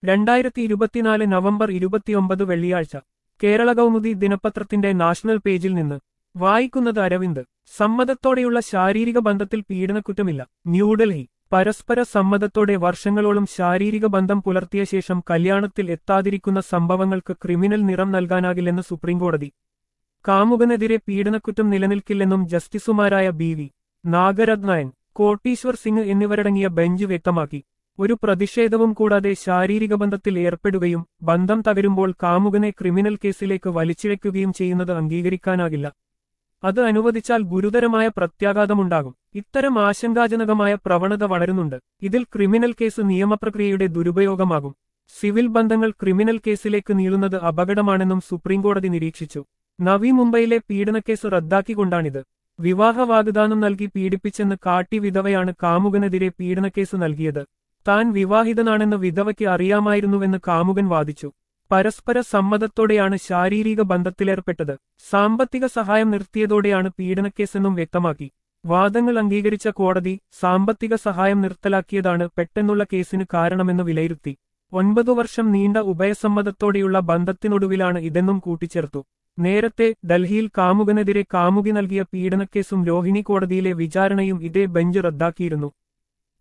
രണ്ടായിരത്തി ഇരുപത്തിനാല് നവംബർ ഇരുപത്തിയൊമ്പത് വെള്ളിയാഴ്ച കേരള കൗമുദി ദിനപത്രത്തിന്റെ നാഷണൽ പേജിൽ നിന്ന് വായിക്കുന്നത് അരവിന്ദ് സമ്മതത്തോടെയുള്ള ശാരീരിക ബന്ധത്തിൽ പീഡനക്കുറ്റമില്ല ന്യൂഡൽഹി പരസ്പര സമ്മതത്തോടെ വർഷങ്ങളോളം ശാരീരിക ബന്ധം പുലർത്തിയ ശേഷം കല്യാണത്തിൽ എത്താതിരിക്കുന്ന സംഭവങ്ങൾക്ക് ക്രിമിനൽ നിറം നൽകാനാകില്ലെന്ന് സുപ്രീംകോടതി കാമുകനെതിരെ പീഡനക്കുറ്റം നിലനിൽക്കില്ലെന്നും ജസ്റ്റിസുമാരായ ബി വി നാഗരത്നായൻ കോട്ടീശ്വർ സിംഗ് എന്നിവരടങ്ങിയ ബെഞ്ച് വ്യക്തമാക്കി ഒരു പ്രതിഷേധവും കൂടാതെ ശാരീരിക ബന്ധത്തിൽ ഏർപ്പെടുകയും ബന്ധം തകരുമ്പോൾ കാമുകനെ ക്രിമിനൽ കേസിലേക്ക് വലിച്ചിഴയ്ക്കുകയും ചെയ്യുന്നത് അംഗീകരിക്കാനാകില്ല അത് അനുവദിച്ചാൽ ഗുരുതരമായ പ്രത്യാഘാതമുണ്ടാകും ഇത്തരം ആശങ്കാജനകമായ പ്രവണത വളരുന്നുണ്ട് ഇതിൽ ക്രിമിനൽ കേസ് നിയമപ്രക്രിയയുടെ ദുരുപയോഗമാകും സിവിൽ ബന്ധങ്ങൾ ക്രിമിനൽ കേസിലേക്ക് നീളുന്നത് അപകടമാണെന്നും സുപ്രീംകോടതി നിരീക്ഷിച്ചു നവി മുംബൈയിലെ പീഡനക്കേസ് റദ്ദാക്കിക്കൊണ്ടാണിത് വിവാഹ വാഗ്ദാനം നൽകി പീഡിപ്പിച്ചെന്ന് കാട്ടി വിധവയാണ് കാമുകനെതിരെ പീഡനക്കേസ് നൽകിയത് താൻ വിവാഹിതനാണെന്ന് വിധവയ്ക്ക് അറിയാമായിരുന്നുവെന്ന് കാമുകൻ വാദിച്ചു പരസ്പര സമ്മതത്തോടെയാണ് ശാരീരിക ബന്ധത്തിലേർപ്പെട്ടത് സാമ്പത്തിക സഹായം നിർത്തിയതോടെയാണ് പീഡനക്കേസെന്നും വ്യക്തമാക്കി വാദങ്ങൾ അംഗീകരിച്ച കോടതി സാമ്പത്തിക സഹായം നിർത്തലാക്കിയതാണ് പെട്ടെന്നുള്ള കേസിന് കാരണമെന്ന് വിലയിരുത്തി ഒൻപതു വർഷം നീണ്ട ഉഭയസമ്മതത്തോടെയുള്ള ബന്ധത്തിനൊടുവിലാണ് ഇതെന്നും കൂട്ടിച്ചേർത്തു നേരത്തെ ഡൽഹിയിൽ കാമുകനെതിരെ കാമുകി നൽകിയ പീഡനക്കേസും രോഹിണി കോടതിയിലെ വിചാരണയും ഇതേ ബെഞ്ച് റദ്ദാക്കിയിരുന്നു